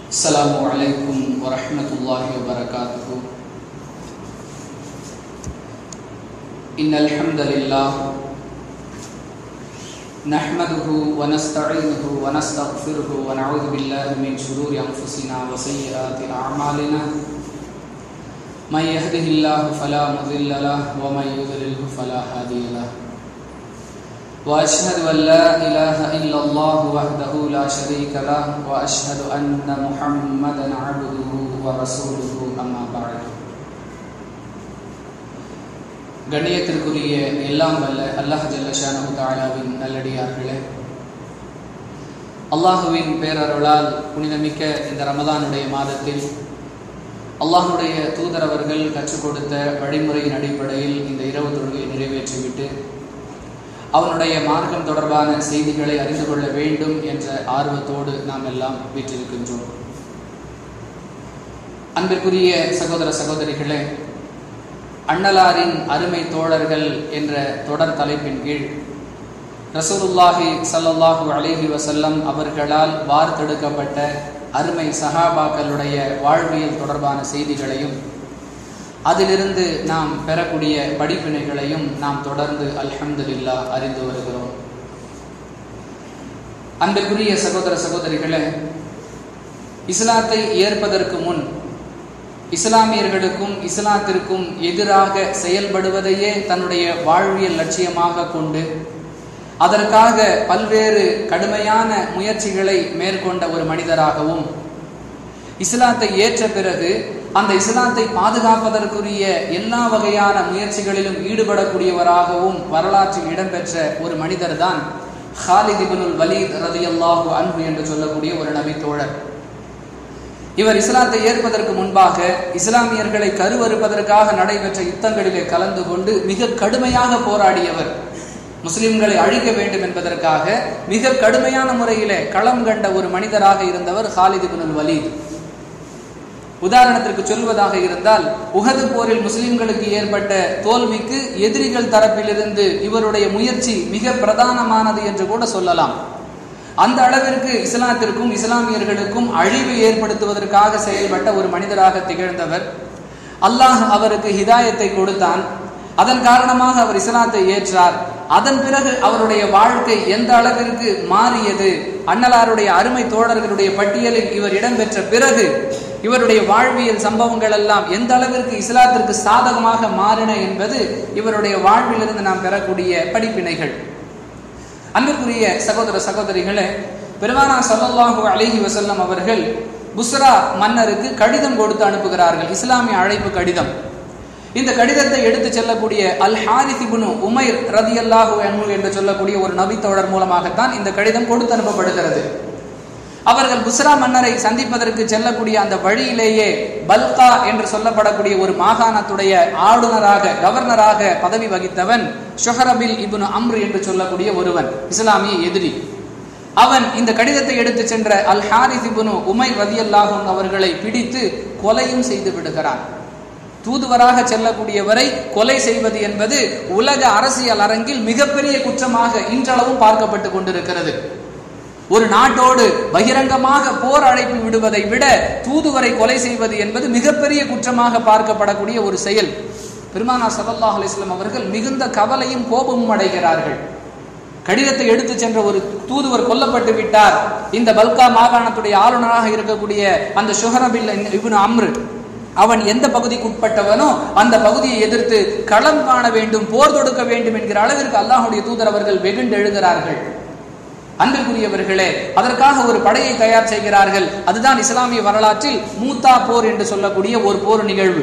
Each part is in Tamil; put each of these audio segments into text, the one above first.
السلام عليكم ورحمة الله وبركاته إن الحمد لله نحمده ونستعينه ونستغفره ونعوذ بالله من شرور أنفسنا وسيئات أعمالنا من يهده الله فلا مضل له ومن يضلله فلا هادي له واشهد ان لا اله الا الله وحده لا شريك له واشهد ان محمدا عبده ورسوله اما بعد கண்ணியத்திற்குரிய எல்லாம் வல்ல அல்லாஹ் ஜல்லஷானு தாலாவின் நல்லடியார்களே அல்லாஹுவின் பேரருளால் புனிதமிக்க இந்த ரமதானுடைய மாதத்தில் அல்லாஹுடைய தூதரவர்கள் கற்றுக் கொடுத்த வழிமுறையின் அடிப்படையில் இந்த இரவு தொழுகையை நிறைவேற்றிவிட்டு அவனுடைய மார்க்கம் தொடர்பான செய்திகளை அறிந்து கொள்ள வேண்டும் என்ற ஆர்வத்தோடு நாம் எல்லாம் வீற்றிருக்கின்றோம் அன்பிற்குரிய சகோதர சகோதரிகளே அண்ணலாரின் அருமை தோழர்கள் என்ற தொடர் தலைப்பின் கீழ் ரசூலுல்லாஹி சல்லல்லாஹு அலேஹி வசல்லம் அவர்களால் வார்த்தெடுக்கப்பட்ட அருமை சஹாபாக்களுடைய வாழ்வியல் தொடர்பான செய்திகளையும் அதிலிருந்து நாம் பெறக்கூடிய படிப்பினைகளையும் நாம் தொடர்ந்து அல்ஹம்துலில்லா அறிந்து வருகிறோம் அன்பிற்குரிய சகோதர சகோதரிகளே இஸ்லாத்தை ஏற்பதற்கு முன் இஸ்லாமியர்களுக்கும் இஸ்லாத்திற்கும் எதிராக செயல்படுவதையே தன்னுடைய வாழ்வியல் லட்சியமாக கொண்டு அதற்காக பல்வேறு கடுமையான முயற்சிகளை மேற்கொண்ட ஒரு மனிதராகவும் இஸ்லாத்தை ஏற்ற பிறகு அந்த இஸ்லாத்தை பாதுகாப்பதற்குரிய எல்லா வகையான முயற்சிகளிலும் ஈடுபடக்கூடியவராகவும் வரலாற்றில் இடம்பெற்ற ஒரு மனிதர் தான் ஹாலித் இபனுல் வலீத் ரதி அல்லாஹு அன்பு என்று சொல்லக்கூடிய ஒரு நபி தோழர் இவர் இஸ்லாத்தை ஏற்பதற்கு முன்பாக இஸ்லாமியர்களை கருவறுப்பதற்காக நடைபெற்ற யுத்தங்களிலே கலந்து கொண்டு மிக கடுமையாக போராடியவர் முஸ்லிம்களை அழிக்க வேண்டும் என்பதற்காக மிக கடுமையான முறையிலே களம் கண்ட ஒரு மனிதராக இருந்தவர் ஹாலித் இபனுல் வலீத் உதாரணத்திற்கு சொல்வதாக இருந்தால் உகது போரில் முஸ்லிம்களுக்கு ஏற்பட்ட தோல்விக்கு எதிரிகள் தரப்பிலிருந்து இவருடைய முயற்சி மிக பிரதானமானது என்று கூட சொல்லலாம் அந்த அளவிற்கு இஸ்லாத்திற்கும் இஸ்லாமியர்களுக்கும் அழிவு ஏற்படுத்துவதற்காக செயல்பட்ட ஒரு மனிதராக திகழ்ந்தவர் அல்லாஹ் அவருக்கு ஹிதாயத்தை கொடுத்தான் அதன் காரணமாக அவர் இஸ்லாத்தை ஏற்றார் அதன் பிறகு அவருடைய வாழ்க்கை எந்த அளவிற்கு மாறியது அன்னலாருடைய அருமை தோழர்களுடைய பட்டியலில் இவர் இடம்பெற்ற பிறகு இவருடைய வாழ்வியல் சம்பவங்கள் எல்லாம் எந்த அளவிற்கு இஸ்லாத்திற்கு சாதகமாக மாறின என்பது இவருடைய வாழ்விலிருந்து நாம் பெறக்கூடிய படிப்பினைகள் அன்பிற்குரிய சகோதர சகோதரிகளே பெருமானா சல்லாஹூ அலிஹி வசல்லம் அவர்கள் புஸ்ரா மன்னருக்கு கடிதம் கொடுத்து அனுப்புகிறார்கள் இஸ்லாமிய அழைப்பு கடிதம் இந்த கடிதத்தை எடுத்து செல்லக்கூடிய அல் ஹாரிசிபுனு உமைர் ரதி அல்லாஹு என்று சொல்லக்கூடிய ஒரு நபித்தோழர் மூலமாகத்தான் இந்த கடிதம் கொடுத்து அனுப்பப்படுகிறது அவர்கள் புஸ்ரா மன்னரை சந்திப்பதற்கு செல்லக்கூடிய அந்த வழியிலேயே பல்கா என்று சொல்லப்படக்கூடிய ஒரு மாகாணத்துடைய ஆளுநராக கவர்னராக பதவி வகித்தவன் ஷொஹரபில் இபுனு அம்ரு என்று சொல்லக்கூடிய ஒருவன் இஸ்லாமிய எதிரி அவன் இந்த கடிதத்தை எடுத்து சென்ற அல் ஹாரிஸ் இபுனு உமை ரதியல்லாஹும் அவர்களை பிடித்து கொலையும் செய்து விடுகிறான் தூதுவராக செல்லக்கூடியவரை கொலை செய்வது என்பது உலக அரசியல் அரங்கில் மிகப்பெரிய குற்றமாக இன்றளவும் பார்க்கப்பட்டு கொண்டிருக்கிறது ஒரு நாட்டோடு பகிரங்கமாக போர் அழைப்பு விடுவதை விட தூதுவரை கொலை செய்வது என்பது மிகப்பெரிய குற்றமாக பார்க்கப்படக்கூடிய ஒரு செயல் பெருமானா சல்லாஹ் அலிஸ்லாம் அவர்கள் மிகுந்த கவலையும் கோபமும் அடைகிறார்கள் கடிதத்தை எடுத்து சென்ற ஒரு தூதுவர் கொல்லப்பட்டு விட்டார் இந்த பல்கா மாகாணத்துடைய ஆளுநராக இருக்கக்கூடிய அந்த சுஹரபில் இவனு அம்ரு அவன் எந்த பகுதிக்கு உட்பட்டவனோ அந்த பகுதியை எதிர்த்து களம் காண வேண்டும் போர் தொடுக்க வேண்டும் என்கிற அளவிற்கு அல்லாஹுடைய தூதர் அவர்கள் வெகுண்டு எழுகிறார்கள் அன்பிற்குரியவர்களே அதற்காக ஒரு படையை தயார் செய்கிறார்கள் அதுதான் இஸ்லாமிய வரலாற்றில் மூத்தா போர் என்று சொல்லக்கூடிய ஒரு போர் நிகழ்வு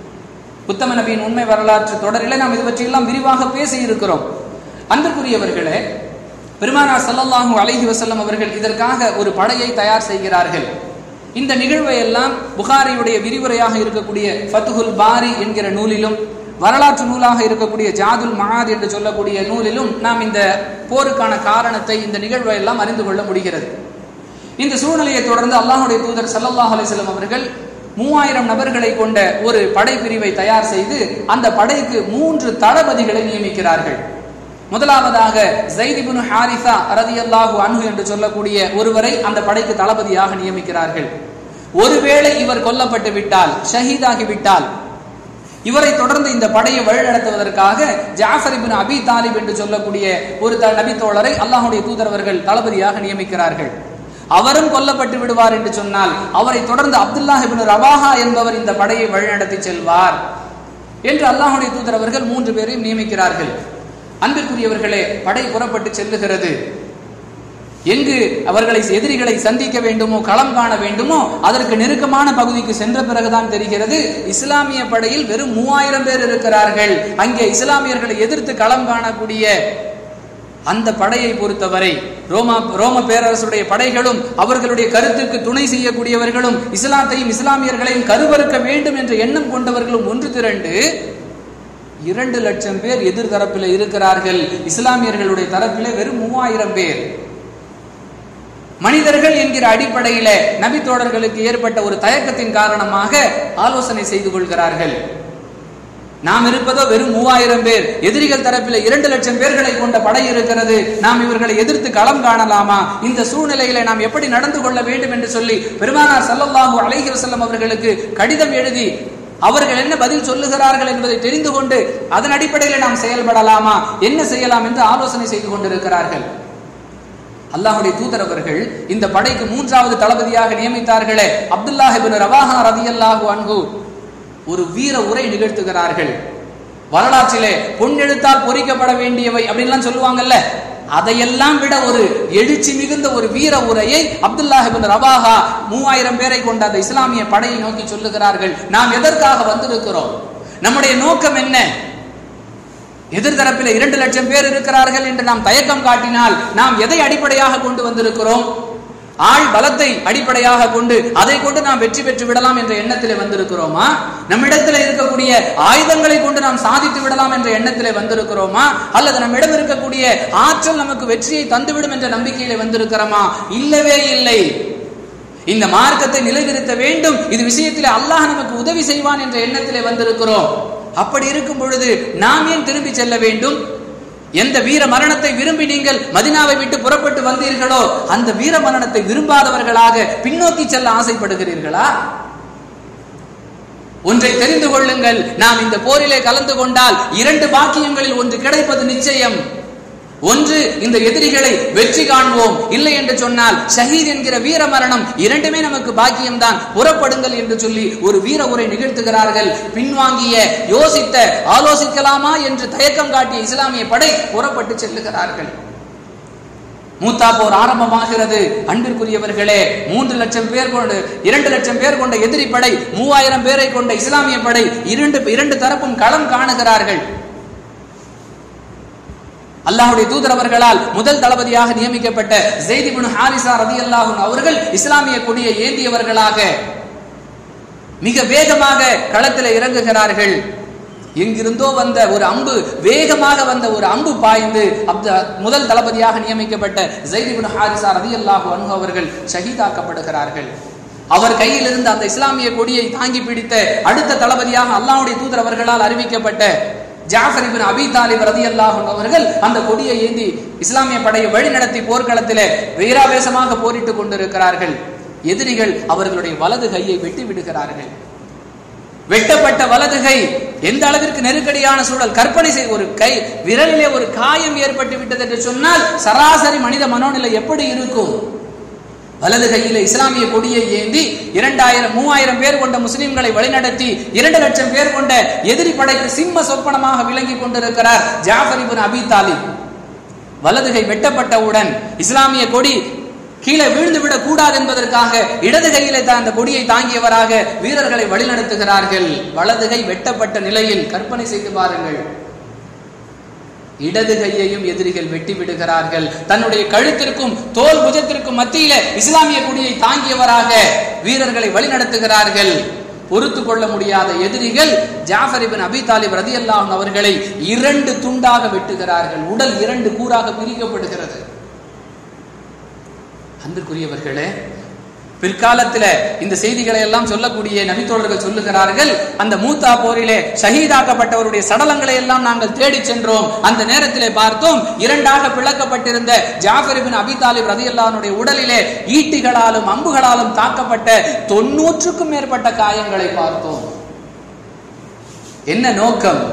புத்தம நபியின் உண்மை வரலாற்று தொடரில் நாம் இது பற்றியெல்லாம் விரிவாக பேசி இருக்கிறோம் அன்பிற்குரியவர்களே பெருமானா சல்லல்லாஹூ அலஹி வசல்லம் அவர்கள் இதற்காக ஒரு படையை தயார் செய்கிறார்கள் இந்த நிகழ்வை எல்லாம் புகாரியுடைய விரிவுரையாக இருக்கக்கூடிய ஃபத்துஹுல் பாரி என்கிற நூலிலும் வரலாற்று நூலாக இருக்கக்கூடிய ஜாதுல் மகாத் என்று சொல்லக்கூடிய நூலிலும் நாம் இந்த போருக்கான காரணத்தை இந்த நிகழ்வை எல்லாம் அறிந்து கொள்ள முடிகிறது இந்த சூழ்நிலையை தொடர்ந்து அல்லாஹுடைய தூதர் சல்லல்லாஹ் அலிஸ்லம் அவர்கள் மூவாயிரம் நபர்களை கொண்ட ஒரு படைப்பிரிவை தயார் செய்து அந்த படைக்கு மூன்று தளபதிகளை நியமிக்கிறார்கள் முதலாவதாக ஜெய்திபுனு ஹாரிசா ரதியல்லாஹு அன்ஹு என்று சொல்லக்கூடிய ஒருவரை அந்த படைக்கு தளபதியாக நியமிக்கிறார்கள் ஒருவேளை இவர் கொல்லப்பட்டு விட்டால் ஷஹீதாகி விட்டால் இவரை தொடர்ந்து இந்த படையை வழிநடத்துவதற்காக ஜாஃபர் இபின் அபி தாலிப் என்று சொல்லக்கூடிய ஒரு த நபி தோழரை அல்லாஹுடைய தூதரவர்கள் தளபதியாக நியமிக்கிறார்கள் அவரும் கொல்லப்பட்டு விடுவார் என்று சொன்னால் அவரை தொடர்ந்து அப்துல்லாஹ் இபின் ரவாஹா என்பவர் இந்த படையை வழிநடத்தி செல்வார் என்று அல்லாஹுடைய தூதரவர்கள் மூன்று பேரையும் நியமிக்கிறார்கள் அன்பிற்குரியவர்களே படை புறப்பட்டு செல்லுகிறது எங்கு அவர்களை எதிரிகளை சந்திக்க வேண்டுமோ களம் காண வேண்டுமோ அதற்கு நெருக்கமான பகுதிக்கு சென்ற பிறகுதான் தெரிகிறது இஸ்லாமிய படையில் வெறும் மூவாயிரம் பேர் இருக்கிறார்கள் அங்கே இஸ்லாமியர்களை எதிர்த்து களம் காணக்கூடிய அந்த படையை பொறுத்தவரை ரோமா ரோம பேரரசுடைய படைகளும் அவர்களுடைய கருத்துக்கு துணை செய்யக்கூடியவர்களும் இஸ்லாத்தையும் இஸ்லாமியர்களையும் கருவறுக்க வேண்டும் என்ற எண்ணம் கொண்டவர்களும் ஒன்று திரண்டு இரண்டு லட்சம் பேர் எதிர் தரப்பில் இருக்கிறார்கள் இஸ்லாமியர்களுடைய தரப்பிலே வெறும் மூவாயிரம் பேர் மனிதர்கள் என்கிற அடிப்படையில நபி தோழர்களுக்கு ஏற்பட்ட ஒரு தயக்கத்தின் காரணமாக ஆலோசனை செய்து கொள்கிறார்கள் நாம் இருப்பதோ வெறும் மூவாயிரம் பேர் எதிரிகள் தரப்பில் இரண்டு லட்சம் பேர்களை கொண்ட படை இருக்கிறது நாம் இவர்களை எதிர்த்து களம் காணலாமா இந்த சூழ்நிலையில நாம் எப்படி நடந்து கொள்ள வேண்டும் என்று சொல்லி பெருமானார் சல்லல்லாஹு அலைஹி வஸல்லம் அவர்களுக்கு கடிதம் எழுதி அவர்கள் என்ன பதில் சொல்லுகிறார்கள் என்பதை தெரிந்து கொண்டு அதன் அடிப்படையில் நாம் செயல்படலாமா என்ன செய்யலாம் என்று ஆலோசனை செய்து கொண்டிருக்கிறார்கள் அல்லாஹுடைய தூதர் அவர்கள் இந்த படைக்கு மூன்றாவது தளபதியாக நியமித்தார்களே அப்துல்லாஹ் இபின் ரவாஹா ரதியல்லாஹு அன்ஹு ஒரு வீர உரை நிகழ்த்துகிறார்கள் வரலாற்றிலே பொன்னெழுத்தால் பொறிக்கப்பட வேண்டியவை அப்படின்லாம் சொல்லுவாங்கல்ல அதையெல்லாம் விட ஒரு எழுச்சி மிகுந்த ஒரு வீர உரையை அப்துல்லாஹ் இபின் ரவாஹா மூவாயிரம் பேரை கொண்ட அந்த இஸ்லாமிய படையை நோக்கி சொல்லுகிறார்கள் நாம் எதற்காக வந்திருக்கிறோம் நம்முடைய நோக்கம் என்ன எதிர்தரப்பில் இரண்டு லட்சம் பேர் இருக்கிறார்கள் என்று நாம் தயக்கம் காட்டினால் நாம் எதை அடிப்படையாக கொண்டு வந்திருக்கிறோம் ஆள் பலத்தை அடிப்படையாக கொண்டு அதை கொண்டு நாம் வெற்றி பெற்று விடலாம் என்ற எண்ணத்திலே வந்திருக்கிறோமா நம்மிடத்தில் இருக்கக்கூடிய ஆயுதங்களை கொண்டு நாம் சாதித்து விடலாம் என்ற எண்ணத்திலே வந்திருக்கிறோமா அல்லது நம்மிடம் இருக்கக்கூடிய ஆற்றல் நமக்கு வெற்றியை தந்துவிடும் என்ற நம்பிக்கையிலே வந்திருக்கிறோமா இல்லவே இல்லை இந்த மார்க்கத்தை நிலைநிறுத்த வேண்டும் இது விஷயத்திலே அல்லாஹ் நமக்கு உதவி செய்வான் என்ற எண்ணத்திலே வந்திருக்கிறோம் அப்படி இருக்கும் பொழுது நாம் ஏன் திரும்பி செல்ல வேண்டும் எந்த வீர மரணத்தை விரும்பி நீங்கள் மதினாவை விட்டு புறப்பட்டு வந்தீர்களோ அந்த வீர மரணத்தை விரும்பாதவர்களாக பின்னோக்கி செல்ல ஆசைப்படுகிறீர்களா ஒன்றை தெரிந்து கொள்ளுங்கள் நாம் இந்த போரிலே கலந்து கொண்டால் இரண்டு பாக்கியங்களில் ஒன்று கிடைப்பது நிச்சயம் ஒன்று இந்த எதிரிகளை வெற்றி காண்போம் இல்லை என்று சொன்னால் ஷஹீத் என்கிற வீர மரணம் இரண்டுமே நமக்கு பாக்கியம்தான் புறப்படுங்கள் என்று சொல்லி ஒரு வீர உரை நிகழ்த்துகிறார்கள் பின்வாங்கிய யோசித்த ஆலோசிக்கலாமா என்று தயக்கம் காட்டிய இஸ்லாமிய படை புறப்பட்டு செல்லுகிறார்கள் மூத்தா போர் ஆரம்பமாகிறது அன்பிற்குரியவர்களே மூன்று லட்சம் பேர் கொண்டு இரண்டு லட்சம் பேர் கொண்ட எதிரி படை மூவாயிரம் பேரை கொண்ட இஸ்லாமிய படை இரண்டு இரண்டு தரப்பும் களம் காணுகிறார்கள் அல்லாஹுடைய தூதர் அவர்களால் முதல் தளபதியாக நியமிக்கப்பட்ட ஜெய்திபுன் ஹாரிசா ரதி அல்லாஹும் அவர்கள் இஸ்லாமிய கொடியை ஏந்தியவர்களாக மிக வேகமாக களத்தில் இறங்குகிறார்கள் எங்கிருந்தோ வந்த ஒரு அம்பு வேகமாக வந்த ஒரு அம்பு பாய்ந்து அப்த முதல் தளபதியாக நியமிக்கப்பட்ட ஜெய்திபுன் ஹாரிசா ரதி அல்லாஹு அன்ஹு அவர்கள் ஷஹீதாக்கப்படுகிறார்கள் அவர் கையில் இருந்த அந்த இஸ்லாமிய கொடியை தாங்கி பிடித்த அடுத்த தளபதியாக அல்லாஹுடைய தூதர் அவர்களால் அறிவிக்கப்பட்ட ஜாஃபர் இபின் அபி தாலிப் ரதியல்லாஹு அவர்கள் அந்த கொடியை ஏந்தி இஸ்லாமிய படையை வழிநடத்தி போர்க்களத்திலே வீராவேசமாக போரிட்டுக் கொண்டிருக்கிறார்கள் எதிரிகள் அவர்களுடைய வலது கையை வெட்டி விடுகிறார்கள் வெட்டப்பட்ட வலது கை எந்த அளவிற்கு நெருக்கடியான சூழல் கற்பனை செய் ஒரு கை விரலிலே ஒரு காயம் ஏற்பட்டு விட்டது என்று சொன்னால் சராசரி மனித மனோநிலை எப்படி இருக்கும் வலது கையில் இஸ்லாமிய கொடியை ஏந்தி இரண்டாயிரம் மூவாயிரம் பேர் கொண்ட முஸ்லிம்களை வழிநடத்தி இரண்டு லட்சம் பேர் கொண்ட எதிரி படைக்கு சிம்ம சொப்பனமாக விளங்கி கொண்டிருக்கிறார் ஜாஃபர் இபின் அபி தாலிப் வலது கை வெட்டப்பட்டவுடன் இஸ்லாமிய கொடி கீழே விழுந்து விடக் கூடாது என்பதற்காக இடது கையிலே தான் அந்த கொடியை தாங்கியவராக வீரர்களை வழிநடத்துகிறார்கள் வலது கை வெட்டப்பட்ட நிலையில் கற்பனை செய்து பாருங்கள் இடது கையையும் எதிரிகள் வெட்டி விடுகிறார்கள் தன்னுடைய கழுத்திற்கும் தோல் புஜத்திற்கும் மத்தியில இஸ்லாமிய கொடியை தாங்கியவராக வீரர்களை வழிநடத்துகிறார்கள் பொறுத்து கொள்ள முடியாத எதிரிகள் ஜாஃபர் இபின் அபி தாலிப் ரதி அவர்களை இரண்டு துண்டாக வெட்டுகிறார்கள் உடல் இரண்டு கூறாக பிரிக்கப்படுகிறது அன்பிற்குரியவர்களே பிற்காலத்துல இந்த செய்திகளை எல்லாம் சொல்லக்கூடிய நபித்தோழர்கள் சொல்லுகிறார்கள் அந்த மூத்தா போரிலே ஷஹீதாக்கப்பட்டவருடைய சடலங்களை எல்லாம் நாங்கள் தேடிச் சென்றோம் அந்த நேரத்திலே பார்த்தோம் இரண்டாக பிளக்கப்பட்டிருந்த ஜாஃபர் பின் அபி தாலிப் ரதியல்லானுடைய உடலிலே ஈட்டிகளாலும் அம்புகளாலும் தாக்கப்பட்ட தொன்னூற்றுக்கும் மேற்பட்ட காயங்களை பார்த்தோம் என்ன நோக்கம்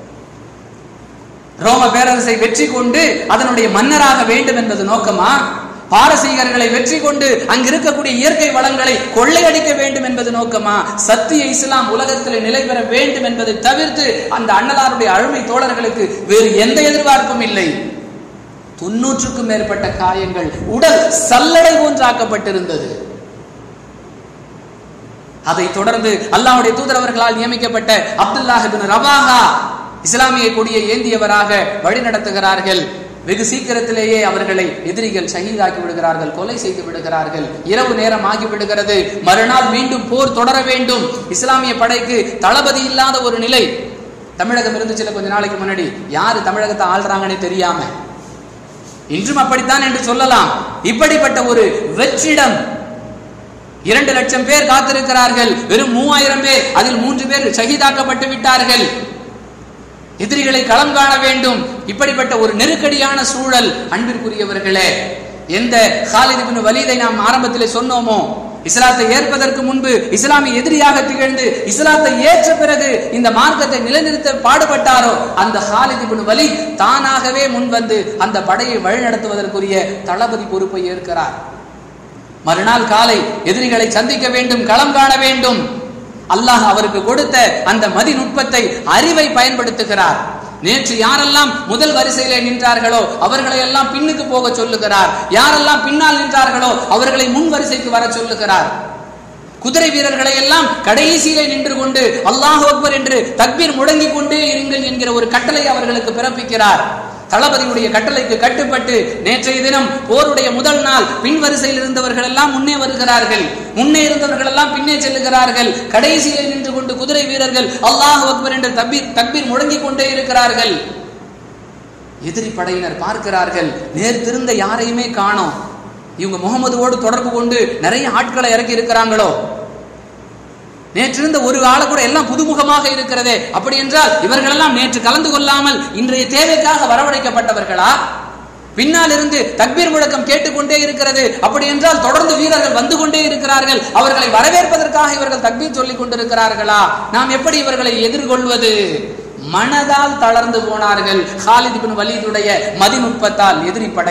ரோம பேரரசை வெற்றி கொண்டு அதனுடைய மன்னராக வேண்டும் என்பது நோக்கமா பாரசீகர்களை வெற்றி கொண்டு அங்கு இருக்கக்கூடிய இயற்கை வளங்களை கொள்ளையடிக்க வேண்டும் என்பது நோக்கமா சத்திய இஸ்லாம் உலகத்தில் நிலை பெற வேண்டும் என்பதை தவிர்த்து அந்த அண்ணலாருடைய அழுமை தோழர்களுக்கு வேறு எந்த எதிர்பார்ப்பும் இல்லை தொன்னூற்றுக்கும் மேற்பட்ட காயங்கள் உடல் சல்லடை போன்றாக்கப்பட்டிருந்தது அதை தொடர்ந்து அல்லாஹ்வுடைய தூதரவர்களால் நியமிக்கப்பட்ட அப்துல்லாஹ் இப்னு ரவாஹா இஸ்லாமிய கொடியை ஏந்தியவராக வழிநடத்துகிறார்கள் வெகு சீக்கிரத்திலேயே அவர்களை எதிரிகள் ஷஹீதாக்கி விடுகிறார்கள் கொலை செய்து விடுகிறார்கள் இரவு நேரம் ஆகி விடுகிறது மறுநாள் மீண்டும் போர் தொடர வேண்டும் இஸ்லாமிய படைக்கு தளபதி இல்லாத ஒரு நிலை தமிழகம் இருந்துச்சுல கொஞ்ச நாளைக்கு முன்னாடி யாரு தமிழகத்தை ஆள்றாங்கன்னே தெரியாம இன்றும் அப்படித்தான் என்று சொல்லலாம் இப்படிப்பட்ட ஒரு வெற்றிடம் இரண்டு லட்சம் பேர் காத்திருக்கிறார்கள் வெறும் மூவாயிரம் பேர் அதில் மூன்று பேர் ஷஹீதாக்கப்பட்டு விட்டார்கள் எதிரிகளை களம் காண வேண்டும் இப்படிப்பட்ட ஒரு நெருக்கடியான சூழல் அன்பிற்குரியவர்களே எந்த ஹாலித் இப்னு வலீதை நாம் ஆரம்பத்தில் சொன்னோமோ இஸ்லாத்தை ஏற்பதற்கு முன்பு இஸ்லாமிய எதிரியாக திகழ்ந்து இஸ்லாத்தை ஏற்ற பிறகு இந்த மார்க்கத்தை நிலைநிறுத்த பாடுபட்டாரோ அந்த ஹாலித் இப்னு வலீத் தானாகவே முன்வந்து அந்த படையை வழிநடத்துவதற்குரிய தளபதி பொறுப்பை ஏற்கிறார் மறுநாள் காலை எதிரிகளை சந்திக்க வேண்டும் களம் காண வேண்டும் அல்லாஹ் அவருக்கு கொடுத்த அந்த மதிநுட்பத்தை அறிவை பயன்படுத்துகிறார் நேற்று யாரெல்லாம் முதல் வரிசையிலே நின்றார்களோ அவர்களை எல்லாம் பின்னுக்கு போக சொல்லுகிறார் யாரெல்லாம் பின்னால் நின்றார்களோ அவர்களை முன் வரிசைக்கு வர சொல்லுகிறார் குதிரை வீரர்களை எல்லாம் கடைசியிலே நின்று கொண்டு அல்லாஹ் அக்பர் என்று தக்பீர் முழங்கிக் கொண்டே இருங்கள் என்கிற ஒரு கட்டளை அவர்களுக்கு பிறப்பிக்கிறார் தளபதியுடைய கட்டளைக்கு கட்டுப்பட்டு நேற்றைய தினம் போருடைய முதல் நாள் பின் வரிசையில் இருந்தவர்கள் எல்லாம் முன்னே வருகிறார்கள் முன்னே இருந்தவர்கள் எல்லாம் பின்னே செல்லுகிறார்கள் கடைசியிலே நின்று கொண்டு குதிரை வீரர்கள் அல்லாஹ் அக்பர் என்று தக்பீர் தக்பீர் முழங்கிக் கொண்டே இருக்கிறார்கள் எதிரி படையினர் பார்க்கிறார்கள் நேர்த்திருந்த யாரையுமே காணோம் இவங்க முகமதுவோடு தொடர்பு கொண்டு நிறைய ஆட்களை இறக்கி இருக்கிறாங்களோ நேற்றிருந்த ஒரு ஆள கூட எல்லாம் புதுமுகமாக இருக்கிறதே அப்படி என்றால் இவர்களெல்லாம் நேற்று கலந்து கொள்ளாமல் இன்றைய தேவைக்காக வரவழைக்கப்பட்டவர்களா பின்னால் இருந்து தக்பீர் முழக்கம் கேட்டுக்கொண்டே இருக்கிறது அப்படி என்றால் தொடர்ந்து வீரர்கள் வந்து கொண்டே இருக்கிறார்கள் அவர்களை வரவேற்பதற்காக இவர்கள் தக்பீர் சொல்லிக் கொண்டிருக்கிறார்களா நாம் எப்படி இவர்களை எதிர்கொள்வது மனதால் தளர்ந்து போனார்கள் ஹாலித் பின் வலீதுடைய மதிநுட்பத்தால் எதிரி படை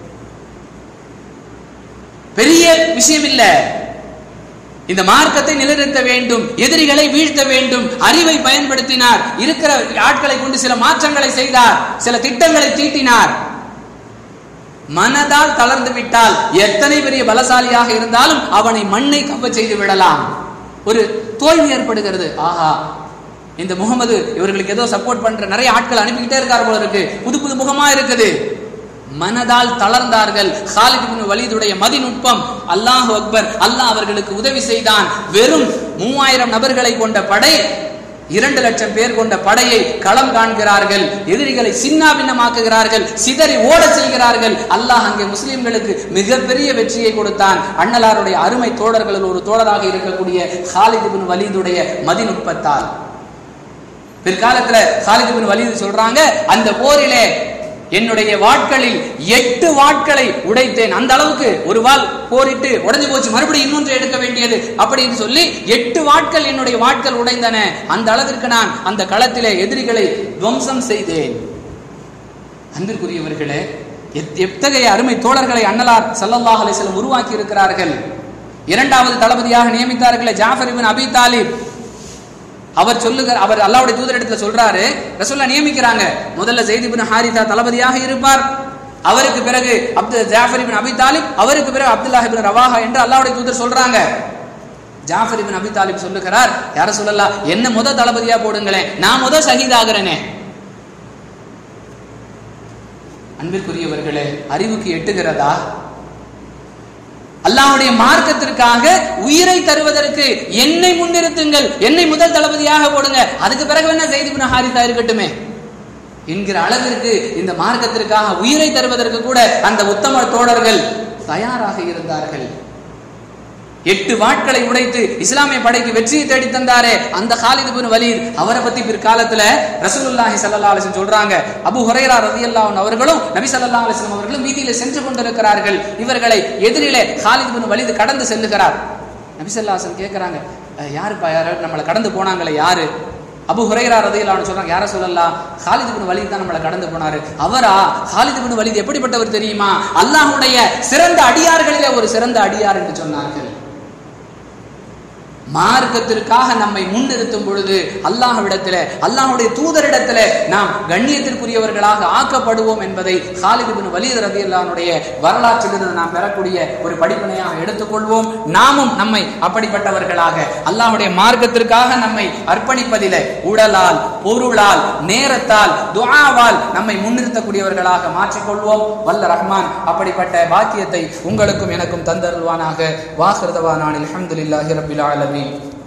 பெரிய விஷயம் இல்ல இந்த மார்க்கத்தை நிலைநிறுத்த வேண்டும் எதிரிகளை வீழ்த்த வேண்டும் அறிவை பயன்படுத்தினார் இருக்கிற ஆட்களை கொண்டு சில மாற்றங்களை செய்தார் சில திட்டங்களை தீட்டினார் மனதால் தளர்ந்து விட்டால் எத்தனை பெரிய பலசாலியாக இருந்தாலும் அவனை மண்ணை கப்ப செய்து விடலாம் ஒரு தோல்வி ஏற்படுகிறது ஆஹா இந்த முகமது இவர்களுக்கு ஏதோ சப்போர்ட் பண்ற நிறைய ஆட்கள் அனுப்பிக்கிட்டே இருக்கார் போல இருக்கு புது புது முகமா இருக்குது மனதால் தளர்ந்தார்கள் ஹாலித் பின் வலீதுடைய மதிநுட்பம் அல்லாஹ் அக்பர் அல்லாஹ் அவர்களுக்கு உதவி செய்தான் வெறும் மூவாயிரம் நபர்களை கொண்ட படை இரண்டு லட்சம் பேர் கொண்ட படையை களம் காண்கிறார்கள் எதிரிகளை சின்ன பின்னமாக்குகிறார்கள் சிதறி ஓட செய்கிறார்கள் அல்லாஹ் அங்கே முஸ்லிம்களுக்கு மிகப்பெரிய வெற்றியை கொடுத்தான் அண்ணலாருடைய அருமை தோழர்களில் ஒரு தோழராக இருக்கக்கூடிய ஹாலித் பின் வலீதுடைய மதிநுட்பத்தால் பிற்காலத்துல ஹாலித் பின் வலீது சொல்றாங்க அந்த போரிலே என்னுடைய வாட்களில் எட்டு வாட்களை உடைத்தேன் அந்த அளவுக்கு ஒரு வாள் போரிட்டு உடைஞ்சு போச்சு மறுபடியும் இன்னொன்று எடுக்க வேண்டியது அப்படின்னு சொல்லி எட்டு வாட்கள் என்னுடைய வாட்கள் உடைந்தன அந்த அளவிற்கு நான் அந்த களத்திலே எதிரிகளை துவம்சம் செய்தேன் அன்பிற்குரியவர்களே எத்தகைய அருமை தோழர்களை அண்ணலார் சல்லல்லாஹ் அலிஸ்லம் உருவாக்கி இருக்கிறார்கள் இரண்டாவது தளபதியாக நியமித்தார்களே ஜாஃபர் இபின் அபி தாலிப் அவர் சொல்லுகிற அவர் அல்லாவுடைய தூதரிடத்துல சொல்றாரு ரசூல்லா நியமிக்கிறாங்க முதல்ல ஜெயித் இப்னு ஹாரிதா தளபதியாக இருப்பார் அவருக்கு பிறகு Abdu Jafar ibn Abi Talib அவருக்கு பிறகு அப்துல்லாஹ் இபின் ரவாஹா என்று அல்லாவுடைய தூதர் சொல்றாங்க ஜாஃபர் இபின் அபி தாலிப் சொல்லுகிறார் யார சொல்லலாம் என்ன முத தளபதியா போடுங்களேன் நான் முத ஷஹீதாகிறேனே அன்பிற்குரியவர்களே அறிவுக்கு எட்டுகிறதா அல்லாஹ்வுடைய மார்க்கத்திற்காக உயிரை தருவதற்கு என்னை முன்னிறுத்துங்கள் என்னை முதல் தளபதியாக போடுங்க அதுக்கு பிறகு வேணா செய்தி பின் ஹாரிதா இருக்கட்டுமே என்கிற அளவிற்கு இந்த மார்க்கத்திற்காக உயிரை தருவதற்கு கூட அந்த உத்தம தோழர்கள் தயாராக இருந்தார்கள் எட்டு வாட்களை உடைத்து இஸ்லாமிய படைக்கு வெற்றியை தேடி தந்தாரே அந்த ஹாலித் பின் வலீத் அவரை பத்தி பிற்காலத்துல ரசூலுல்லாஹி ஸல்லல்லாஹு அலைஹி வஸல்லம் சொல்றாங்க அபூ ஹுரைரா ரலியல்லாஹு அன்ஹு அவர்களும் நபி ஸல்லல்லாஹு அலைஹி வஸல்லம் அவர்களும் வீதியிலே சென்று கொண்டிருக்கிறார்கள் இவர்களை எதிரிலே ஹாலித் பின் வலீத் கடந்து செல்லுகிறார் நபி ஸல்லல்லாஹு அலைஹி வஸல்லம் கேக்குறாங்க "அஹ், யாருப்பா யாரு நம்மளை கடந்து போனாங்களே யாரு அபு ஹுரைரா ரதியல்லான்னு சொல்றாங்க யார சொல்லலாம் ஹாலித் பின் வலீத் தான் நம்மளை கடந்து போனாரு அவரா ஹாலித் பின் வலீத் எப்படிப்பட்டவர் தெரியுமா அல்லாஹ்வுடைய சிறந்த அடியார்களிலே ஒரு சிறந்த அடியார் என்று சொன்னார்கள் மார்க்கத்திற்காக நம்மை முன்னிறுத்தும் பொழுது அல்லாஹ்விடத்துல அல்லாஹ்வுடைய தூதரிடத்துல நாம் கண்ணியத்திற்குரியவர்களாக ஆக்கப்படுவோம் என்பதை ஹாலித் பின் வலீத் ரதியல்லானுடைய வரலாற்றிலிருந்து நாம் பெறக்கூடிய ஒரு படிப்பினையாக எடுத்துக்கொள்வோம் நாமும் நம்மை அப்படிப்பட்டவர்களாக அல்லாஹ்வுடைய மார்க்கத்திற்காக நம்மை அர்ப்பணிப்பதிலே உடலால் பொருளால் நேரத்தால் துஆவால் நம்மை முன்னிறுத்தக்கூடியவர்களாக மாற்றிக்கொள்வோம் வல்ல ரஹ்மான் அப்படிப்பட்ட பாக்கியத்தை உங்களுக்கும் எனக்கும் தந்தருள்வானாக வாஹிருதவானான் அல்ஹம்துலில்லாஹி ரப்பில் ஆலமீன்